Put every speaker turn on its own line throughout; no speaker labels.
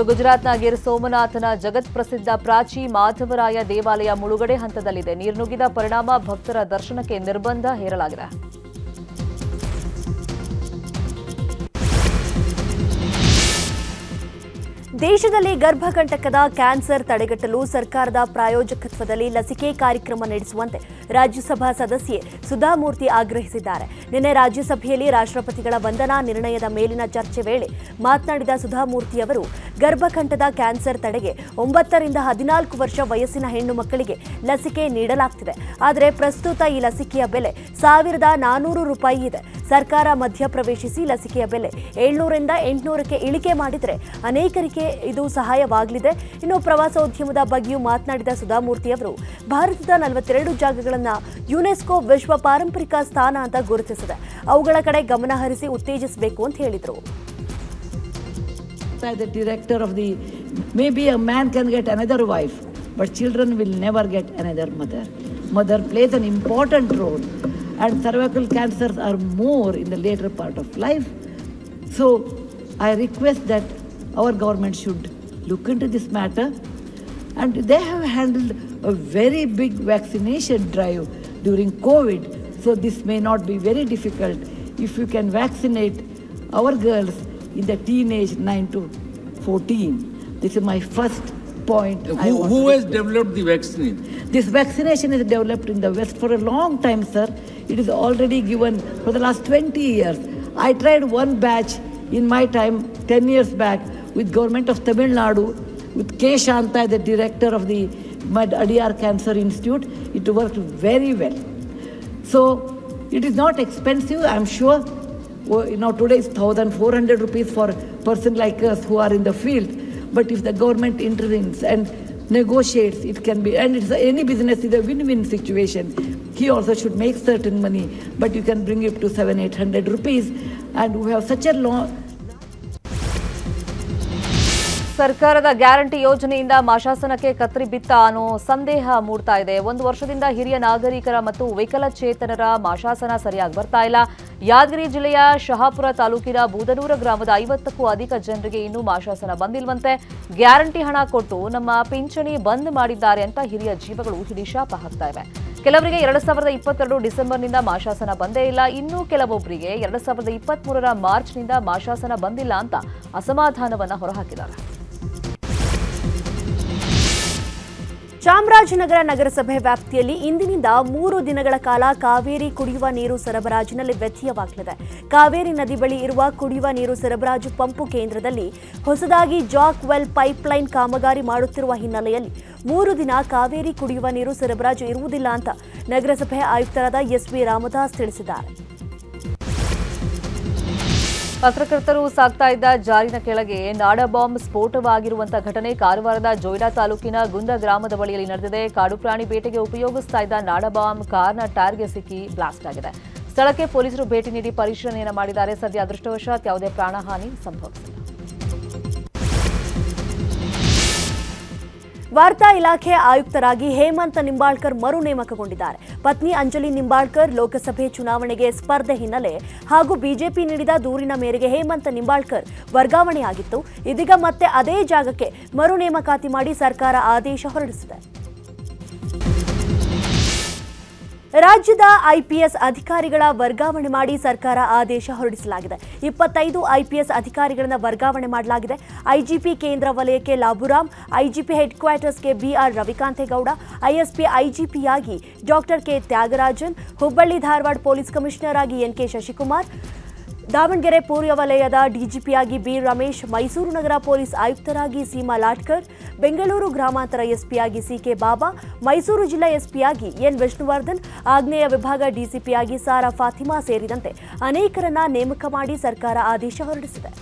ಇನ್ನು ಗುಜರಾತ್ನ ಗಿರ್ ಸೋಮನಾಥನ ಜಗತ್ ಪ್ರಸಿದ್ಧ ಪ್ರಾಚಿ ಮಾಧವರಾಯ ದೇವಾಲಯ ಮುಳುಗಡೆ ಹಂತದಲ್ಲಿದೆ ನೀರು ನುಗ್ಗಿದ ಪರಿಣಾಮ ಭಕ್ತರ ದರ್ಶನಕ್ಕೆ ನಿರ್ಬಂಧ ಹೇರಲಾಗಿದೆ
ದೇಶದಲ್ಲಿ ಗರ್ಭಕಂಟಕದ ಕ್ಯಾನ್ಸರ್ ತಡೆಗಟ್ಟಲು ಸರ್ಕಾರದ ಪ್ರಾಯೋಜಕತ್ವದಲ್ಲಿ ಲಸಿಕೆ ಕಾರ್ಯಕ್ರಮ ನಡೆಸುವಂತೆ ರಾಜ್ಯಸಭಾ ಸದಸ್ಯೆ ಸುಧಾಮೂರ್ತಿ ಆಗ್ರಹಿಸಿದ್ದಾರೆ ನಿನ್ನೆ ರಾಜ್ಯಸಭೆಯಲ್ಲಿ ರಾಷ್ಟ್ರಪತಿಗಳ ವಂದನಾ ನಿರ್ಣಯದ ಮೇಲಿನ ಚರ್ಚೆ ವೇಳೆ ಮಾತನಾಡಿದ ಸುಧಾಮೂರ್ತಿ ಅವರು ಗರ್ಭಕಂಠದ ಕ್ಯಾನ್ಸರ್ ತಡೆಗೆ ಒಂಬತ್ತರಿಂದ ಹದಿನಾಲ್ಕು ವರ್ಷ ವಯಸ್ಸಿನ ಹೆಣ್ಣು ಮಕ್ಕಳಿಗೆ ಲಸಿಕೆ ನೀಡಲಾಗ್ತಿದೆ ಆದರೆ ಪ್ರಸ್ತುತ ಈ ಲಸಿಕೆಯ ಬೆಲೆ ಸಾವಿರದ ನಾನೂರು ರೂಪಾಯಿ ಇದೆ ಸರ್ಕಾರ ಮಧ್ಯಪ್ರವೇಶಿಸಿ ಲಸಿಕೆಯ ಬೆಲೆ ಏಳ್ನೂರಿಂದ ಎಂಟುನೂರಕ್ಕೆ ಇಳಿಕೆ ಮಾಡಿದರೆ ಅನೇಕರಿಗೆ ಇದು ಸಹಾಯವಾಗಲಿದೆ ಇನ್ನು ಪ್ರವಾಸೋದ್ಯಮದ ಬಗ್ಗೆಯೂ ಮಾತನಾಡಿದ ಸುಧಾಮೂರ್ತಿ ಅವರು ಭಾರತದ ನಲವತ್ತೆರಡು ಜಾಗಗಳನ್ನು ಯುನೆಸ್ಕೋ ವಿಶ್ವ ಪಾರಂಪರಿಕ ಸ್ಥಾನ ಅಂತ ಗುರುತಿಸಿದೆ ಅವುಗಳ ಕಡೆ ಗಮನ ಹರಿಸಿ ಉತ್ತೇಜಿಸಬೇಕು ಅಂತ ಹೇಳಿದರು
by the director of the maybe a man can get another wife but children will never get another mother mother plays an important role and cervical cancers are more in the later part of life so i request that our government should look into this matter and they have handled a very big vaccination drive during covid so this may not be very difficult if you can vaccinate our girls in the teenage 9 to 14. This is my first point. I
Who,
want
who
to
has
request.
developed the vaccine?
This vaccination is developed in the West for a long time, sir. It is already given for the last 20 years. I tried one batch in my time, 10 years back, with government of Tamil Nadu, with K. Shanta, the director of the Mad Adiyar Cancer Institute. It worked very well. So it is not expensive, I'm sure. Oh, You know, today is 1,400 rupees for a person like us who are in the field. But if the government intervenes and negotiates, it can be, and it's any business is a win-win situation. He also should make certain money, but you can bring it to seven, eight hundred rupees, and we have such a long,
ಸರ್ಕಾರದ guarantee ಯೋಜನೆಯಿಂದ ಮಾಶಾಸನಕ್ಕೆ ಕತ್ರಿ ಬಿತ್ತ ಅನ್ನೋ ಸಂದೇಹ ಮೂಡ್ತಾ ಇದೆ ಒಂದು ವರ್ಷದಿಂದ ಹಿರಿಯ ನಾಗರಿಕರ ಮತ್ತು ವಿಕಲಚೇತನರ ಮಾಶಾಸನ ಸರಿಯಾಗಿ ಬರ್ತಾ ಇಲ್ಲ ಯಾದಗಿರಿ ಜಿಲ್ಲೆಯ ಶಹಾಪುರ ತಾಲೂಕಿನ ಬೂದನೂರ ಗ್ರಾಮದ ಐವತ್ತಕ್ಕೂ ಅಧಿಕ ಜನರಿಗೆ ಇನ್ನೂ ಮಾಶಾಸನ ಬಂದಿಲ್ವಂತೆ ಗ್ಯಾರಂಟಿ ಹಣ ಕೊಟ್ಟು ನಮ್ಮ ಪಿಂಚಣಿ ಬಂದ್ ಮಾಡಿದ್ದಾರೆ ಅಂತ ಹಿರಿಯ ಜೀವಗಳು ಹಿಡಿಶಾಪ ಹಾಕ್ತಾ ಇವೆ ಕೆಲವರಿಗೆ ಎರಡ್ ಸಾವಿರದ ಇಪ್ಪತ್ತೆರಡು ಡಿಸೆಂಬರ್ನಿಂದ ಮಾಶಾಸನ ಬಂದೇ ಇಲ್ಲ ಇನ್ನು ಕೆಲವೊಬ್ಬರಿಗೆ ಎರಡ್ ಸಾವಿರದ ಇಪ್ಪತ್ಮೂರರ ಮಾರ್ಚ್ನಿಂದ ಮಾಶಾಸನ ಬಂದಿಲ್ಲ ಅಂತ ಅಸಮಾಧಾನವನ್ನ ಹೊರಹಾಕಿದ್ದಾರೆ
ಚಾಮರಾಜನಗರ ನಗರಸಭೆ ವ್ಯಾಪ್ತಿಯಲ್ಲಿ ಇಂದಿನಿಂದ ಮೂರು ದಿನಗಳ ಕಾಲ ಕಾವೇರಿ ಕುಡಿಯುವ ನೀರು ಸರಬರಾಜಿನಲ್ಲಿ ವ್ಯತ್ಯಯವಾಗಲಿದೆ ಕಾವೇರಿ ನದಿ ಬಳಿ ಇರುವ ಕುಡಿಯುವ ನೀರು ಸರಬರಾಜು ಪಂಪು ಕೇಂದ್ರದಲ್ಲಿ ಹೊಸದಾಗಿ ಜಾಕ್ ವೆಲ್ ಪೈಪ್ಲೈನ್ ಕಾಮಗಾರಿ ಮಾಡುತ್ತಿರುವ ಹಿನ್ನೆಲೆಯಲ್ಲಿ ಮೂರು ದಿನ ಕಾವೇರಿ ಕುಡಿಯುವ ನೀರು ಸರಬರಾಜು ಇರುವುದಿಲ್ಲ ಅಂತ ನಗರಸಭೆ ಆಯುಕ್ತರಾದ ಎಸ್ವಿ ರಾಮದಾಸ್ ತಿಳಿಸಿದ್ದಾರೆ
ಪತ್ರಕರ್ತರು ಸಾಗ್ತಾ ಇದ್ದ ಜಾರಿನ ಕೆಳಗೆ ನಾಡ ಬಾಂಬ್ ಸ್ಫೋಟವಾಗಿರುವಂತಹ ಘಟನೆ ಕಾರವಾರದ ಜೋಯ್ಡಾ ತಾಲೂಕಿನ ಗುಂದ ಗ್ರಾಮದ ಬಳಿಯಲ್ಲಿ ನಡೆದಿದೆ ಕಾಡು ಪ್ರಾಣಿ ಬೇಟೆಗೆ ಉಪಯೋಗಿಸ್ತಾ ಇದ್ದ ನಾಡ ಬಾಂಬ್ ಕಾರ್ನ ಟೈರ್ಗೆ ಸಿಕ್ಕಿ ಬ್ಲಾಸ್ಟ್ ಆಗಿದೆ ಸ್ಥಳಕ್ಕೆ ಪೊಲೀಸರು ಭೇಟಿ ನೀಡಿ ಪರಿಶೀಲನೆಯನ್ನು ಮಾಡಿದ್ದಾರೆ ಸದ್ಯ ಅದೃಷ್ಟವಶಾತ್ ಯಾವುದೇ ಪ್ರಾಣಹಾನಿ ಸಂಭವಿಸಿಲ್ಲ
ವಾರ್ತಾ ಇಲಾಖೆ ಆಯುಕ್ತರಾಗಿ ಹೇಮಂತ್ ನಿಂಬಾಳ್ಕರ್ ಮರು ನೇಮಕಗೊಂಡಿದ್ದಾರೆ ಪತ್ನಿ ಅಂಜಲಿ ನಿಂಬಾಳ್ಕರ್ ಲೋಕಸಭೆ ಚುನಾವಣೆಗೆ ಸ್ಪರ್ಧೆ ಹಿನ್ನೆಲೆ ಹಾಗೂ ಬಿಜೆಪಿ ನೀಡಿದ ದೂರಿನ ಮೇರೆಗೆ ಹೇಮಂತ್ ನಿಂಬಾಳ್ಕರ್ ವರ್ಗಾವಣೆಯಾಗಿತ್ತು ಇದೀಗ ಮತ್ತೆ ಅದೇ ಜಾಗಕ್ಕೆ ಮರು ನೇಮಕಾತಿ ಮಾಡಿ ಸರ್ಕಾರ ಆದೇಶ ಹೊರಡಿಸಿದೆ ರಾಜ್ಯದ ಐಪಿಎಸ್ ಅಧಿಕಾರಿಗಳ ವರ್ಗಾವಣೆ ಮಾಡಿ ಸರ್ಕಾರ ಆದೇಶ ಹೊರಡಿಸಲಾಗಿದೆ ಇಪ್ಪತ್ತೈದು ಐಪಿಎಸ್ ಅಧಿಕಾರಿಗಳನ್ನು ವರ್ಗಾವಣೆ ಮಾಡಲಾಗಿದೆ ಐಜಿಪಿ ಕೇಂದ್ರ ವಲಯಕ್ಕೆ ಲಾಬುರಾಮ್ ಐಜಿಪಿ ಹೆಡ್ ಕ್ವಾರ್ಟರ್ಸ್ಗೆ ಬಿಆರ್ ರವಿಕಾಂತೇಗೌಡ ಐಎಸ್ಪಿ ಐಜಿಪಿಯಾಗಿ doctor K Thyagarajan Hubballi Dharwad police commissioner ಆಗಿ ಎನ್ ಕೆ ಶಶಿಕುಮಾರ್ ದಾವಣಗೆರೆ ಪೂರ್ವ ವಲಯದ ಡಿಜಿಪಿಯಾಗಿ ಬಿ ರಮೇಶ್ ಮೈಸೂರು ನಗರ ಪೊಲೀಸ್ ಆಯುಕ್ತರಾಗಿ ಸೀಮಾ ಲಾಟ್ಕರ್ ಬೆಂಗಳೂರು ಗ್ರಾಮಾಂತರ ಎಸ್ಪಿಯಾಗಿ ಸಿಕೆ ಬಾಬಾ ಮೈಸೂರು ಜಿಲ್ಲಾ ಎಸ್ಪಿಯಾಗಿ ಎನ್ ವಿಷ್ಣುವರ್ಧನ್ ಆಗ್ನೇಯ ವಿಭಾಗ ಡಿಸಿಪಿಯಾಗಿ ಸಾರಾ ಫಾತಿಮಾ ಸೇರಿದಂತೆ ಅನೇಕರನ್ನ ನೇಮಕ ಮಾಡಿ ಸರ್ಕಾರ ಆದೇಶ ಹೊರಡಿಸಿದೆ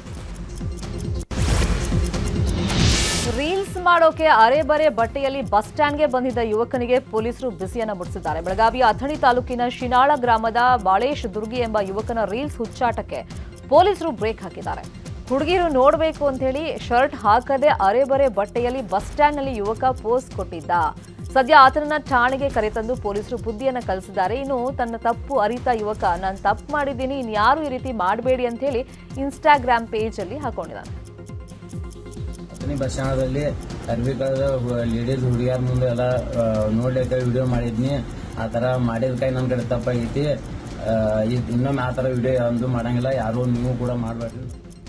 ರೀಲ್ಸ್ ಮಾಡೋಕೆ ಅರೆ ಬರೆ ಬಟ್ಟೆಯಲ್ಲಿ ಬಸ್ ಸ್ಟ್ಯಾಂಡ್ಗೆ ಬಂದಿದ್ದ ಯುವಕನಿಗೆ ಪೊಲೀಸರು ಬಿಸಿಯನ್ನ ಮುಡಿಸಿದ್ದಾರೆ ಬೆಳಗಾವಿಯ ಅಥಣಿ ತಾಲೂಕಿನ ಶಿನಾಳ ಗ್ರಾಮದ ಬಾಳೇಶ್ ದುರ್ಗಿ ಎಂಬ ಯುವಕನ ರೀಲ್ಸ್ ಹುಚ್ಚಾಟಕ್ಕೆ ಪೊಲೀಸರು ಬ್ರೇಕ್ ಹಾಕಿದ್ದಾರೆ ಹುಡುಗಿರು ನೋಡಬೇಕು ಅಂತ ಹೇಳಿ ಶರ್ಟ್ ಹಾಕದೆ ಅರೆ ಬರೆ ಬಟ್ಟೆಯಲ್ಲಿ ಬಸ್ ಸ್ಟ್ಯಾಂಡ್ನಲ್ಲಿ ಯುವಕ ಪೋಸ್ ಕೊಟ್ಟಿದ್ದ ಸದ್ಯ ಆತನನ್ನ ಠಾಣೆಗೆ ಕರೆತಂದು ಪೊಲೀಸರು ಬುದ್ಧಿಯನ್ನ ಕಲಿಸಿದ್ದಾರೆ ಇನ್ನು ತನ್ನ ತಪ್ಪು ಅರಿತ ಯುವಕ ನಾನು ತಪ್ಪು ಮಾಡಿದ್ದೀನಿ ಇನ್ಯಾರು ಈ ರೀತಿ ಮಾಡಬೇಡಿ ಅಂತ ಹೇಳಿ ಇನ್ಸ್ಟಾಗ್ರಾಮ್ ಪೇಜ್ ಅಲ್ಲಿ ಹಾಕೊಂಡಿದ್ದಾನೆ
ಬಸವನಿ ಬಸ್ ಸ್ಟ್ಯಾಂಡಲ್ಲಿ ಅರ್ಬಿ ಕಳೆದ ಲೇಡೀಸ್ ಹುಡುಗಿಯರ ಮುಂದೆ ಎಲ್ಲ ಆ, ನೋಡ್ಲಿಕ್ಕೆ ವಿಡಿಯೋ ಮಾಡಿದ್ನಿ ಆ ಥರ ಮಾಡಿದ ಕೈ ನನ್ನ ಕಡೆ ತಪ್ಪಾಗೈತಿ ಆ, ಇದ್- ಇನ್ನೊಮ್ಮೆ ಆ ಥರ ವಿಡಿಯೋ ಅಂದು ಮಾಡಂಗಿಲ್ಲ ಯಾರು ನೀವು ಕೂಡ ಮಾಡಬೇಡ್ರಿ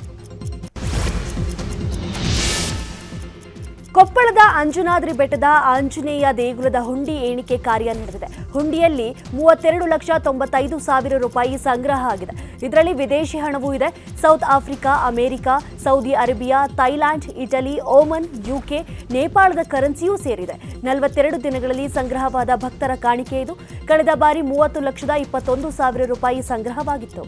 ಕೊಪ್ಪಳದ ಅಂಜನಾದ್ರಿ ಬೆಟ್ಟದ ಆಂಜನೇಯ ದೇಗುಲದ ಹುಂಡಿ ಎಣಿಕೆ ಕಾರ್ಯ ನಡೆದಿದೆ ಹುಂಡಿಯಲ್ಲಿ ಮೂವತ್ತೆರಡು ಲಕ್ಷ ತೊಂಬತ್ತೈದು ಸಾವಿರ ರೂಪಾಯಿ ಸಂಗ್ರಹ ಆಗಿದೆ ಇದರಲ್ಲಿ ವಿದೇಶಿ ಹಣವೂ ಇದೆ South Africa America Saudi Arabia Thailand Italy Oman UK ನೇಪಾಳದ ಕರೆನ್ಸಿಯೂ ಸೇರಿದೆ ನಲವತ್ತೆರಡು ದಿನಗಳಲ್ಲಿ ಸಂಗ್ರಹವಾದ ಭಕ್ತರ ಕಾಣಿಕೆ ಇದು ಕಳೆದ ಬಾರಿ ಮೂವತ್ತು ಲಕ್ಷದ ಇಪ್ಪತ್ತೊಂದು ಸಾವಿರ ರೂಪಾಯಿ ಸಂಗ್ರಹವಾಗಿತ್ತು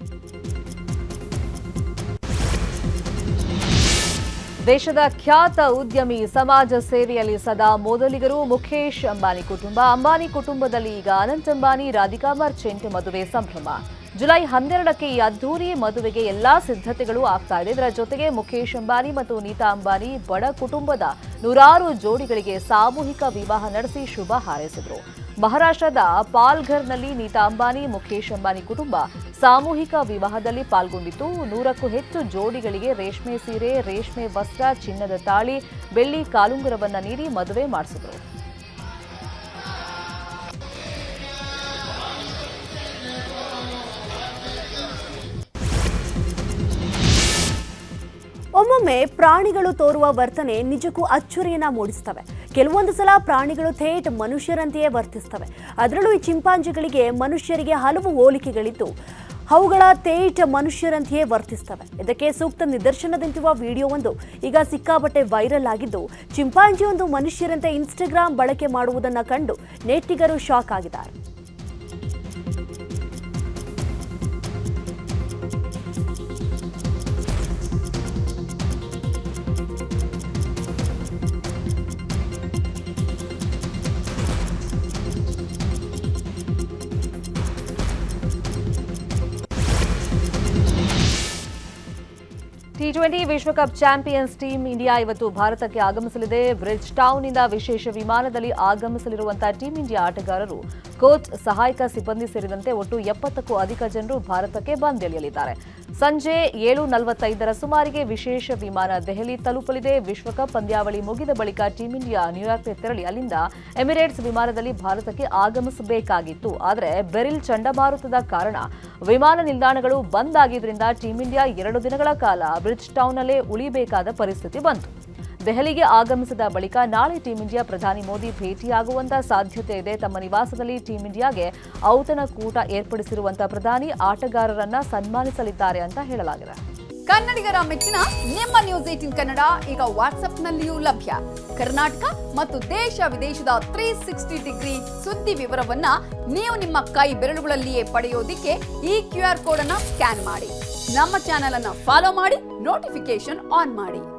ದೇಶದ ಖ್ಯಾತ ಉದ್ಯಮಿ ಸಮಾಜ ಸೇವೆಯಲ್ಲಿ ಸದಾ ಮೊದಲಿಗರು ಮುಖೇಶ್ ಅಂಬಾನಿ ಕುಟುಂಬ ಅಂಬಾನಿ ಕುಟುಂಬದಲ್ಲಿ ಈಗ ಅನಂತ್ ಅಂಬಾನಿ ರಾಧಿಕಾ ಮರ್ಚೆಂಟ್ ಮದುವೆ ಸಂಭ್ರಮ ಜುಲೈ ಹನ್ನೆರಡಕ್ಕೆ ಈ ಅದ್ದೂರಿ ಮದುವೆಗೆ ಎಲ್ಲಾ ಸಿದ್ಧತೆಗಳು ಆಗ್ತಾ ಇದೆ ಇದರ ಜೊತೆಗೆ ಮುಖೇಶ್ ಅಂಬಾನಿ ಮತ್ತು ನೀತಾ ಅಂಬಾನಿ ಬಡ ಕುಟುಂಬದ ನೂರಾರು ಜೋಡಿಗಳಿಗೆ ಸಾಮೂಹಿಕ ವಿವಾಹ ನಡೆಸಿ ಶುಭ ಹಾರೈಸಿದರು ಮಹಾರಾಷ್ಟ್ರದ ಪಾಲ್ಘರ್ನಲ್ಲಿ ನೀತಾ ಅಂಬಾನಿ ಮುಖೇಶ್ ಅಂಬಾನಿ ಕುಟುಂಬ ಸಾಮೂಹಿಕ ವಿವಾಹದಲ್ಲಿ ಪಾಲ್ಗೊಂಡಿದ್ದು ನೂರಕ್ಕೂ ಹೆಚ್ಚು ಜೋಡಿಗಳಿಗೆ ರೇಷ್ಮೆ ಸೀರೆ ರೇಷ್ಮೆ ವಸ್ತ್ರ ಚಿನ್ನದ ತಾಳಿ ಬೆಳ್ಳಿ ಕಾಲುಂಗುರವನ್ನ ನೀಡಿ ಮದುವೆ ಮಾಡಿಸಿದರು
ಒಮ್ಮೊಮ್ಮೆ ಪ್ರಾಣಿಗಳು ತೋರುವ ವರ್ತನೆ ನಿಜಕ್ಕೂ ಅಚ್ಚರಿಯನ್ನ ಮೂಡಿಸ್ತವೆ ಕೆಲವೊಂದು ಸಲ ಪ್ರಾಣಿಗಳು ಥೇಟ್ ಮನುಷ್ಯರಂತೆಯೇ ವರ್ತಿಸ್ತವೆ ಅದರಲ್ಲೂ ಈ ಚಿಂಪಾಂಜಿಗಳಿಗೆ ಮನುಷ್ಯರಿಗೆ ಹಲವು ಹೋಲಿಕೆಗಳಿದ್ದು ಅವುಗಳ ಥೇಟ್ ಮನುಷ್ಯರಂತೆಯೇ ವರ್ತಿಸ್ತವೆ ಇದಕ್ಕೆ ಸೂಕ್ತ ನಿದರ್ಶನದಂತಿರುವ ವಿಡಿಯೋವೊಂದು ಈಗ ಸಿಕ್ಕಾಪಟ್ಟೆ ವೈರಲ್ ಆಗಿದ್ದು ಚಿಂಪಾಂಜಿಯೊಂದು ಮನುಷ್ಯರಂತೆ ಇನ್ಸ್ಟಾಗ್ರಾಮ್ ಬಳಕೆ ಮಾಡುವುದನ್ನು ಕಂಡು ನೆಟ್ಟಿಗರು ಶಾಕ್ ಆಗಿದ್ದಾರೆ
ಟಿ ಟ್ವೆಂಟಿ ವಿಶ್ವಕಪ್ ಚಾಂಪಿಯನ್ಸ್ ಟೀಮ್ ಇಂಡಿಯಾ ಇವತ್ತು ಭಾರತಕ್ಕೆ ಆಗಮಿಸಲಿದೆ ಬ್ರಿಡ್ಜ್ ಟೌನ್ನಿಂದ ವಿಶೇಷ ವಿಮಾನದಲ್ಲಿ ಆಗಮಿಸಲಿರುವಂತಹ ಟೀಂ ಇಂಡಿಯಾ ಆಟಗಾರರು ಕೋಚ್ ಸಹಾಯಕ ಸಿಬ್ಬಂದಿ ಸೇರಿದಂತೆ ಒಟ್ಟು ಎಪ್ಪತ್ತಕ್ಕೂ ಅಧಿಕ ಜನರು ಭಾರತಕ್ಕೆ ಬಂದಿಳಿಯಲಿದ್ದಾರೆ ಸಂಜೆ ಏಳು ನಲವತ್ತೈದರ ಸುಮಾರಿಗೆ ವಿಶೇಷ ವಿಮಾನ ದೆಹಲಿ ತಲುಪಲಿದೆ ವಿಶ್ವಕಪ್ ಪಂದ್ಯಾವಳಿ ಮುಗಿದ ಬಳಿಕ ಟೀಂ ಇಂಡಿಯಾ ನ್ಯೂಯಾರ್ಕ್ಗೆ ತೆರಳಿ ಅಲ್ಲಿಂದ ಎಮಿರೇಟ್ಸ್ ವಿಮಾನದಲ್ಲಿ ಭಾರತಕ್ಕೆ ಆಗಮಿಸಬೇಕಾಗಿತ್ತು ಆದರೆ ಬೆರಿಲ್ ಚಂಡಮಾರುತದ ಕಾರಣ ವಿಮಾನ ನಿಲ್ದಾಣಗಳು ಬಂದ್ ಆಗಿದ್ರಿಂದ ಟೀಂ ಇಂಡಿಯಾ ಎರಡು ದಿನಗಳ ಕಾಲ ಬ್ರಿಡ್ಜ್ ಟೌನ್ನಲ್ಲೇ ಉಳಿಬೇಕಾದ ಪರಿಸ್ಥಿತಿ ಬಂತು ದೆಹಲಿಗೆ ಆಗಮಿಸಿದ ಬಳಿಕ ನಾಳೆ ಟೀಂ ಇಂಡಿಯಾ ಪ್ರಧಾನಿ ಮೋದಿ ಭೇಟಿಯಾಗುವಂತ ಸಾಧ್ಯತೆ ಇದೆ ತಮ್ಮ ನಿವಾಸದಲ್ಲಿ ಟೀಂ ಇಂಡಿಯಾಗೆ ಔತಣಕೂಟ ಏರ್ಪಡಿಸಿರುವಂತಹ ಪ್ರಧಾನಿ ಆಟಗಾರರನ್ನ ಸನ್ಮಾನಿಸಲಿದ್ದಾರೆ ಅಂತ ಹೇಳಲಾಗಿದೆ
ಕನ್ನಡಿಗರ ಮೆಚ್ಚಿನ ನಿಮ್ಮ ನ್ಯೂಸ್ ಏಟಿನ್ ಕನ್ನಡ ಈಗ ವಾಟ್ಸ್ಆಪ್ನಲ್ಲಿಯೂ ಲಭ್ಯ ಕರ್ನಾಟಕ ಮತ್ತು ದೇಶ ವಿದೇಶದ ತ್ರೀ ಸಿಕ್ಸ್ಟಿ ಡಿಗ್ರಿ ಸುದ್ದಿ ವಿವರವನ್ನ ನೀವು ನಿಮ್ಮ ಕೈ ಬೆರಳುಗಳಲ್ಲಿಯೇ ಪಡೆಯೋದಿಕ್ಕೆ ಈ ಕ್ಯೂ ಆರ್ ಕೋಡ್ ಅನ್ನ ಸ್ಕ್ಯಾನ್ ಮಾಡಿ ನಮ್ಮ ಚಾನೆಲ್ ಅನ್ನ ಫಾಲೋ ಮಾಡಿ ನೋಟಿಫಿಕೇಶನ್ ಆನ್ ಮಾಡಿ